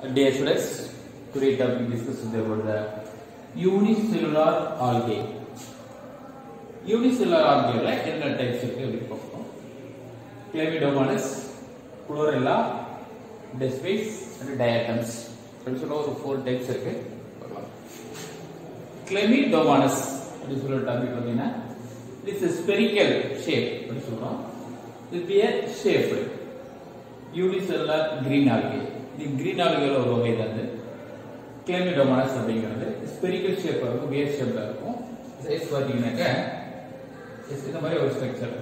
Dear students, today topic discussed about the unicellular algae. Unicellular algae என்ன types இருக்கு அப்படி பார்ப்போம் chlamydomonas chlorella desmids and diatoms அப்படின்னு சொல்ல ஒரு ஃபோர் டைப்ஸ் இருக்கு பார்க்கலாம் கிளமிடோமானஸ் அப்படின்னு சொல்ற டாபிக் பார்த்தீங்கன்னா இட்ஸ் ஸ்பெரிக்கல் ஷேப் அப்படின்னு சொல்றோம் இது pear shaped unicellular green algae இது கிரீன் ஆல்கேல ஒரு வகை தான் இது கிளமிடோமானஸ் அப்படிங்கிறது ஸ்பெரிக்கல் ஷேப் இருக்கும் பியர் ஷேப்ல இருக்கும் சைஸ் பார்த்தீங்கன்னாக்க இந்த மாதிரி ஒரு ஸ்ட்ரக்சர்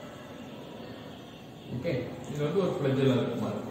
ஓகே இது வந்து ஒரு ஃபிளஜெல்லாம் இருக்குமா இருக்கும்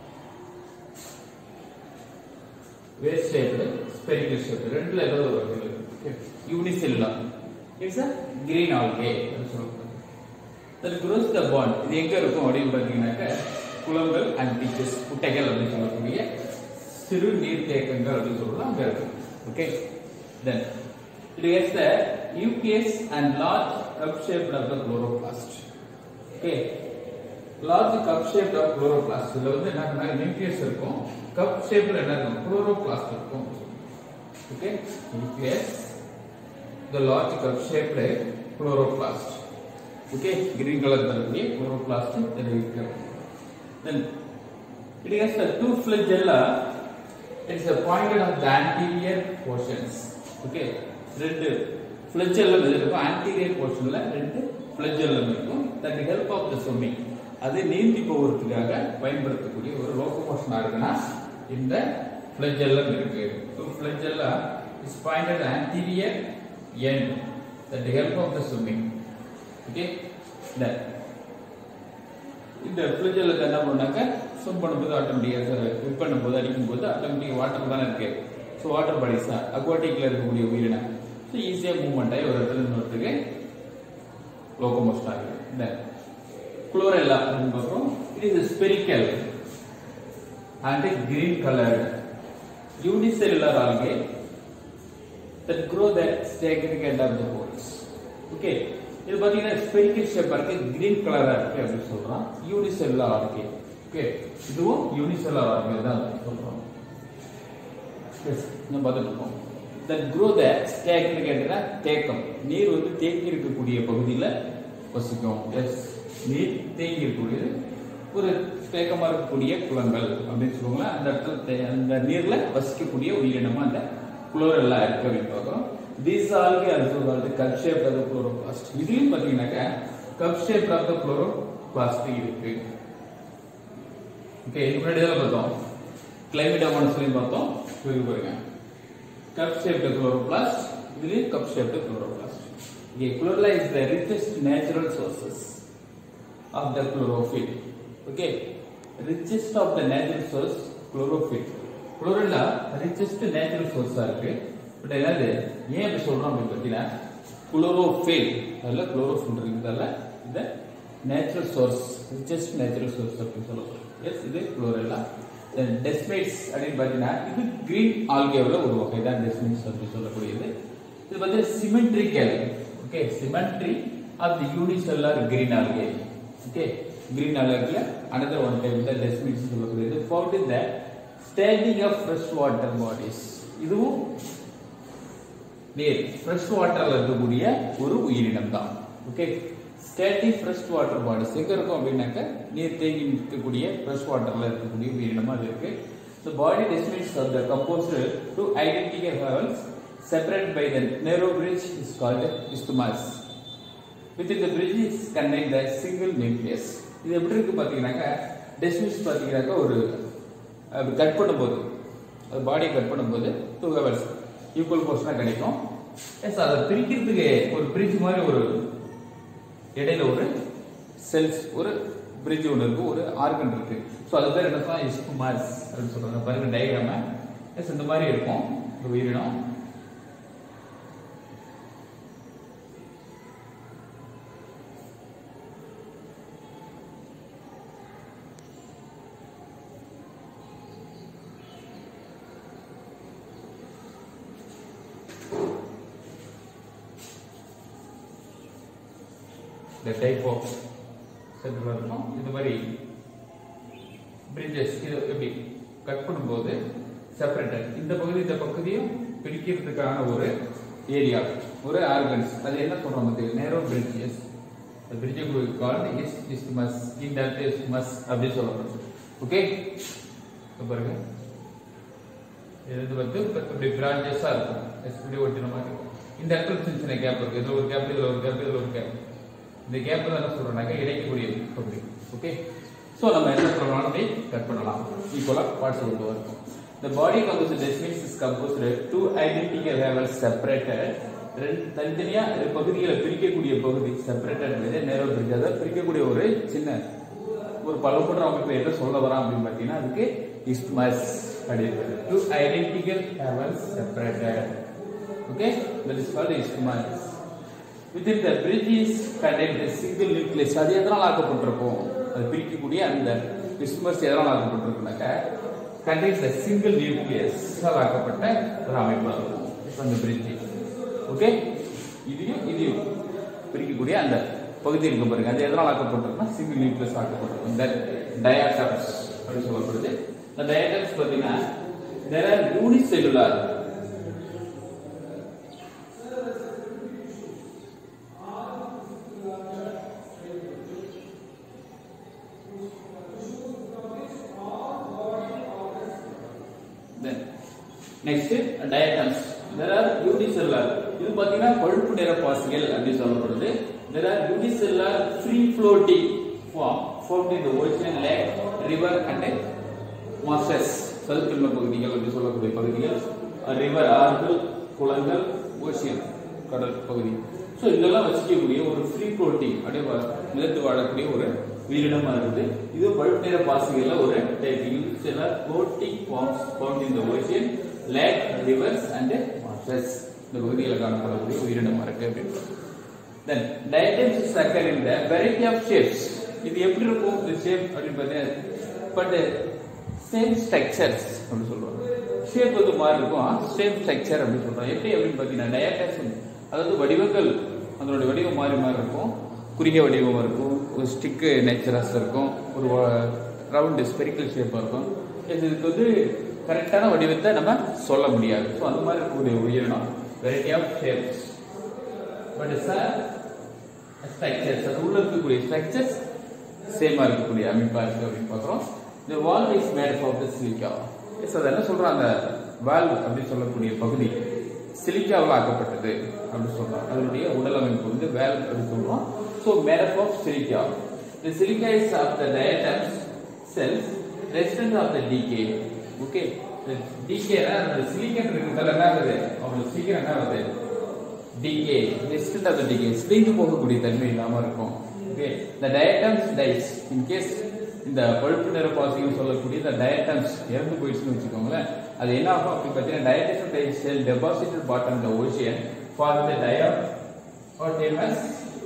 வேர் ஷேப்டு ஸ்பெரிக்கல் ஷேப் ரெண்டுல ஏதாவது ஒரு வகையில் இருக்கு unicellular it's a green algae அப்படின்னு சொல்லுவாங்க தட் க்ரோஸ் த பாண்ட் இது எங்க இருக்கும் அப்படின்னு பார்த்தீங்கன்னாக்க குளங்கள் அண்ட் பீச்சஸ் குட்டைகள் அப்படின்னு சொல்லக்கூடிய சிறு நீர்த்தேக்கங்கள் அப்படின்னு சொல்றோம் அங்க இருக்கும் okay then it has the nucleus and large cup shaped of the chloroplast okay large cup shaped of chloroplast இதுல வந்து என்ன பண்ணா நியூக்ளியஸ் இருக்கும் கப் ஷேப்ல என்ன இருக்கும் chloroplast இருக்கும் okay nucleus the large cup shaped chloroplast okay green color தரக்கூடிய chloroplast தெரிவிக்கிறோம் then it has the two flagella it is a pointed of the anterior portions okay ரெண்டு flagellum இது இருக்கும் anterior portionல ரெண்டு flagellum இருக்கும் that help of the swimming அது நீந்தி போவதற்காக பயன்படுத்தக்கூடிய ஒரு லோகோமோஷனா இருக்குன்னா இந்த flagellum இருக்கு so flagella is pointed anterior end that help of the swimming okay then இந்த ஃபிளிஜில் என்ன பண்ணாக்க ஸ்விம் பண்ணும்போது ஆட்டோமேட்டிக்காக ஃபிட் பண்ணும்போது அடிக்கும்போது ஆட்டோமேட்டிக் வாட்டர் தானே இருக்கு ஸோ வாட்டர் பாடிஸ் தான் அக்வாட்டிக்ல இருக்கக்கூடிய உயிரினம் ஸோ ஈஸியாக மூவ்மெண்ட் ஆகி ஒரு இடத்துல இன்னொருத்துக்கு லோகோமோஷன் ஆகுது தென் குளோரெல்லா அப்படின்னு பார்க்குறோம் it is spherical and green colour unicellular algae that grow the stagnant end of the holes okay இது பாத்தீங்கன்னா ஸ்பெரிக்கல் ஷேப்பா இருக்கு கிரீன் கலரா இருக்கு அப்படின்னு சொல்றோம் யூனிசெல்லுலர் ஆர்கே ஓகே இதுவும் யூனிசெல்லுலர் ஆர்கே தான் சொல்றோம் எஸ் நம்ம பார்த்துட்டு இருக்கோம் that grow the stagnant தேக்கம் நீர் வந்து தேங்கி இருக்கக்கூடிய பகுதியில் வசிக்கும் எஸ் நீர் தேங்கி இருக்கக்கூடியது ஒரு தேக்கமா இருக்கக்கூடிய குளங்கள் அப்படின்னு சொல்லுவாங்க அந்த இடத்துல தே- அந்த நீர்ல வசிக்கக்கூடிய உயிரினமா அந்த குளோரெல்லாம் இருக்கு அப்படின்னு பார்க்குறோம் these algae also called cup shape of chloroplast இதுலயும் பாத்தீங்கன்னாக்கா cup shape of the chloroplast இருக்கு ஓகே இதுக்கு முன்னாடி தான் பார்த்தோம் கிளைமேட் அமௌண்ட்ஸ்லையும் பார்த்தோம் இது பாருங்க கப் ஷேப் குளோரோபிளாஸ்ட் இதுலயும் cup shape chloroplast okay chlorella is the richest natural sources of the chlorophyll. Okay, richest of the natural source chlorophyll. Chlorella richest natural source ஆ இருக்கு பட் என்னது ஏன் அப்படி சொல்றோம் அப்படின்னு பார்த்தீங்கன்னா குளோரோஃபில் அதில் குளோரோஃபில் இருக்கிறதால இந்த natural source richest natural source அப்படின்னு சொல்லுவோம் எஸ் இது குளோரெல்லா டெஸ்மேட்ஸ் அப்படின்னு பார்த்தீங்கன்னா இது கிரீன் ஆல்கேவில் ஒரு வகை தான் டெஸ்மேட்ஸ் அப்படின்னு சொல்லக்கூடியது இது வந்து symmetrical okay symmetry of the unicellular green algae okay green அலர்ட்ல another one type the desmids சொல்லக்கூடியது found in the staging of fresh water bodies இதுவும் நீர் ஃப்ரெஷ் வாட்டர்ல இருக்கக்கூடிய ஒரு உயிரினம் தான் ஓகே ஸ்டேட்டி ஃப்ரெஷ் வாட்டர் பாடிஸ் எங்க இருக்கும் அப்படின்னாக்க நீர் தேங்கி நிற்கக்கூடிய ஃப்ரெஷ் வாட்டர்ல இருக்கக்கூடிய உயிரினமா அது இருக்கு The body desmids of the composed to identical levels separated by the narrow bridge is called isthmus. within the bridge is contained the single nucleus இது எப்படி இருக்கு பாத்தீங்கன்னாக்கா டெஸ்மிஸ் பாத்தீங்கன்னாக்கா ஒரு கட் பண்ணும்போது அது பாடியை கட் பண்ணும்போது டூ ஹவர்ஸ் ஈக்குவல் போர்ஷனா கிடைக்கும் எஸ் அதை பிரிக்கிறதுக்கு ஒரு பிரிட்ஜ் மாதிரி ஒரு இடையில ஒரு செல்ஸ் ஒரு பிரிட்ஜ் ஒன்று இருக்கு ஒரு ஆர்கன் இருக்கு ஸோ அது பேர் என்ன சொன்னா இஸ்குமாஸ் அப்படின்னு சொல்றாங்க பாருங்க டயக்ராம எஸ் இந்த மாதிரி இருக்கும் ஒரு உயிரினம் இந்த டைப் ஆஃப் சென்டர்ல இருக்கும் இந்த மாதிரி பிரிட்ஜஸ் இது எப்படி கட் பண்ணும்போது செப்பரேட்டட் இந்த பகுதி இந்த பகுதியும் பிரிக்கிறதுக்கான ஒரு ஏரியா ஒரு ஆர்கன்ஸ் அது என்ன சொல்றோம் பார்த்தீங்க narrow bridges bridge called is isthmus இந்த இஸ்மஸ் அப்படின்னு சொல்லப்படுது ஓகே பாருங்க இது வந்து இப்படி பிரான்ச்சஸா இருக்கும் இப்படி ஒட்டின மாதிரி இருக்கும் இந்த இடத்துல சின்ன சின்ன கேப் இருக்கு இதுல ஒரு கேப் இதுல ஒரு கேப் இதுல ஒரு கேப் இந்த கேப் தான் என்ன சொல்றோம்னாக்க இடைக்கக்கூடிய பகுதி ஓகே சோ நம்ம என்ன சொல்லலாம் அப்படி கட் பண்ணலாம் ஈக்குவலா பார்ட்ஸ் கொண்டு வரும் The body composite decimeans is composed of two identical levels separated ரெண்டு தனித்தனியா ரெண்டு பகுதிகளை பிரிக்கக்கூடிய பகுதி செப்பரேட்டட் வித் நேரோ பிரிட்ஜ் அதாவது பிரிக்கக்கூடிய ஒரு சின்ன ஒரு பலப்படுற அமைப்பு என்ன சொல்ல வரான் அப்படின்னு பார்த்தீங்கன்னா அதுக்கு இஸ்மஸ் அப்படின்னு two identical levels separated okay that is called isthmus within the bridge is contained a single nucleus அது எதனால் ஆக்கப்பட்டிருக்கும் அது பிரிக்கக்கூடிய அந்த isthmus எதனால் ஆக்கப்பட்டிருக்குனாக்க contains a single nucleus ஆல் ஆக்கப்பட்ட ஒரு அமைப்பு இருக்கும் இப்போ அந்த bridge ஓகே இதையும் இதையும் பிரிக்கக்கூடிய அந்த பகுதி இருக்கு பாருங்க அது எதனால் ஆக்கப்பட்டிருக்குன்னா சிங்கிள் நியூக்ளியஸ் ஆக்கப்பட்டிருக்கும் இந்த டயாட்டம்ஸ் அப்படின்னு சொல்லப்படுது இந்த டயாட்டம்ஸ் பார்த்தீங்கன்னா there are unicellular Then next diatoms. There are unicellular. இது பாத்தீங்கன்னா பழுப்பு நிற பாசிகள் அப்படி சொல்லப்படுது. There are unicellular free floating form formed in the ocean, lake, river and marshes. சதுப்பின்ம பகுதிகள் அப்படி சொல்லக்கூடிய பகுதிகள் ரிவர் ஆறுகள் குளங்கள் ஓஷியன் கடல் பகுதி ஸோ இதெல்லாம் வசிக்கக்கூடிய ஒரு ஃப்ரீ ஃப்ளோட்டிங் அப்படியே வ- நிலத்து வாழக்கூடிய ஒரு உயிரினமா இருக்குது இது பழுப்பு நிற பாசிகள்ல ஒரு டைப் சில floating forms found in the ocean lake rivers and marshes இந்த பகுதியில் காணப்படக்கூடிய உயிரினமா இருக்கு அப்படின்னு தென் டயட்டம்ஸ் சக்கர் இந்த வெரைட்டி ஆஃப் ஷேப்ஸ் இது எப்படி இருக்கும் இந்த ஷேப் அப்படின்னு பார்த்தீங்கன்னா பட் சேம் ஸ்ட்ரக்சர்ஸ் அப்படின்னு சொல்லுவாங்க ஷேப் வந்து மாறி இருக்கும் சேம் ஸ்ட்ரக்சர் அப்படின்னு சொல்றாங்க எப்படி அப்படின்னு பார்த்தீங்கன்னா டயட்டம்ஸ் அதாவது வடிவங்கள் அதனுடைய வடிவம் மாறி மாறி இருக்கும் குறுகிய வடிவம் இருக்கும் ஒரு ஸ்டிக்கு நேச்சரஸ் இருக்கும் ஒரு ரவுண்டு ஸ்பெரிக்கல் ஷேப்பாக இருக்கும் இது இதுக்கு வந்து கரெக்டான வடிவத்தை நம்ம சொல்ல முடியாது ஸோ அந்த மாதிரி இருக்கக்கூடிய உயிரினம் variety of shapes but their structures அது உள்ள இருக்கக்கூடிய ஸ்ட்ரக்சர்ஸ் சேமா இருக்கக்கூடிய அமைப்பா இருக்கு அப்படின்னு பார்க்குறோம் இந்த wall is made of the silica yes அது என்ன சொல்றாங்க வால் அப்படின்னு சொல்லக்கூடிய பகுதி சிலிக்காவில் ஆக்கப்பட்டது அப்படின்னு சொல்றோம் அதனுடைய உடல் அமைப்பு வந்து வேல் அப்படின்னு சொல்றோம் so made of silica the silica is of the diatoms cells resistance of the decay okay decay அந்த சிலிக்கன் இருக்கிறதால என்ன ஆகுது அவங்களுக்கு சீக்கிரம் என்ன ஆகுது decay resistant of the decay ஸ்ப்ரிங் போகக்கூடிய தன்மை இல்லாம இருக்கும் ஓகே இந்த டயட்டம்ஸ் டைஸ் இன் கேஸ் இந்த பழுப்பு நிற பாசிகள் சொல்லக்கூடிய இந்த டயட்டம்ஸ் இறந்து போயிடுச்சுன்னு வச்சுக்கோங்களேன் அது என்ன ஆகும் அப்படின்னு பார்த்தீங்கன்னா diatoms dies cell deposited bottom the ocean for the diatomaceous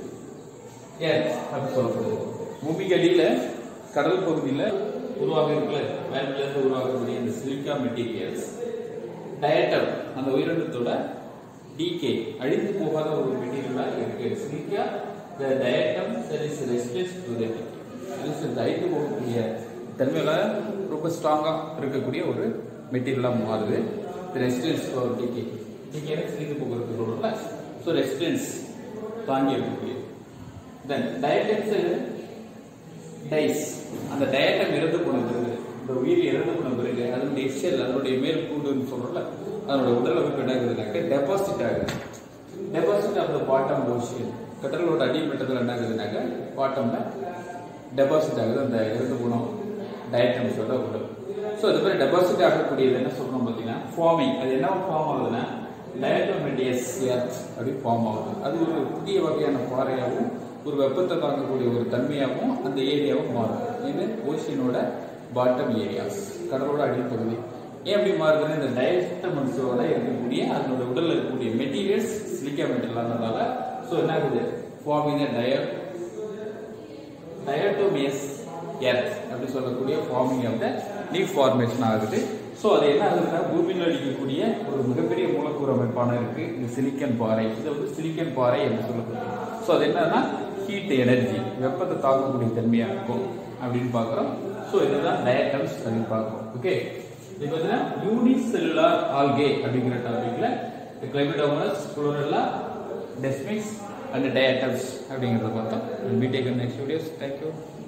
earth அப்படி சொல்லப்படுது பூமிக்கு அடியில கடல் பகுதியில உருவாக இருக்குல்ல வேல்ல இருந்து உருவாகக்கூடிய இந்த சிலிக்கா மெட்டீரியல்ஸ் டயட்டம் அந்த உயிரினத்தோட டிகே அழிந்து போகாத ஒரு மெட்டீரியலா இருக்கு silica the diatom that is resistance to the decay அழிந்து போகக்கூடிய தன்மையில ரொம்ப ஸ்ட்ராங்கா இருக்கக்கூடிய ஒரு மெட்டீரியலா மாறுது ரெசிஸ்டன்ஸ் ஃபார் டிகே டிகே சிலிந்து போகிறதுக்கு சொல்றோம்ல ஸோ ரெசிஸ்டன்ஸ் தாங்கி இருக்கக்கூடிய தென் டயட்டம்ஸ் டைஸ் அந்த டயட்டம் இறந்து போன பிறகு இந்த உயிர் இறந்து போன பிறகு அதனுடைய ஷெல் அதனுடைய மேல் கூண்டுன்னு சொல்றோம்ல அதனோட உடல் அமைப்பு என்ன ஆகுதுனாக்க டெபாசிட் ஆகுது deposit of the bottom ocean கடலோட அடிமட்டத்தில் என்ன ஆகுதுனாக்க பாட்டம்ல டெபாசிட் ஆகுது அந்த இறந்து போன டயட்டம்ஸோட உடல் ஸோ அது மாதிரி டெபாசிட் ஆகக்கூடியது என்ன சொல்றோம் பார்த்தீங்கன்னா ஃபார்மிங் அது என்ன ஃபார்ம் ஆகுதுன்னா டயட்டோமெட்டியஸ் எர்த் அப்படி ஃபார்ம் ஆகுது அது ஒரு புதிய வகையான பாறையாகவும் ஒரு வெப்பத்தை தாங்கக்கூடிய ஒரு தன்மையாகவும் அந்த ஏரியாவும் மாறும் இது ஓஷியனோட பாட்டம் ஏரியாஸ் கடலோட அடிப்பகுதி ஏன் அப்படி மாறுதுன்னா இந்த டயஸ்டமன்ஸோட இருக்கக்கூடிய அதனோட உடல்ல இருக்கக்கூடிய மெட்டீரியல்ஸ் சிலிக்கா மெட்டீரியல் ஸோ என்ன ஆகுது ஃபார்மிங் டய டயட்டோமியஸ் எர்த் அப்படி சொல்லக்கூடிய forming of the leaf formation ஆகுது ஸோ அது என்ன ஆகுதுன்னா பூமியில் அடிக்கக்கூடிய ஒரு மிகப்பெரிய மூலக்கூறு அமைப்பான இருக்கு இந்த சிலிக்கன் பாறை இது வந்து சிலிக்கன் பாறை என்று சொல்லக்கூடிய ஸோ அது என்னன்னா ஹீட் எனர்ஜி வெப்பத்தை தாக்கக்கூடிய தன்மையா இருக்கும் அப்படின்னு பார்க்குறோம் ஸோ இதுதான் டயட்டம்ஸ் அப்படின்னு பார்க்குறோம் ஓகே இது பார்த்தீங்கன்னா யூனிசெல்லுலார் ஆல்கே அப்படிங்கிற டாபிக்ல chlamydomonas chlorella desmids and diatoms அப்படிங்கறத பார்த்தோம் மீட் நெக்ஸ்ட் வீடியோஸ் தேங்க்யூ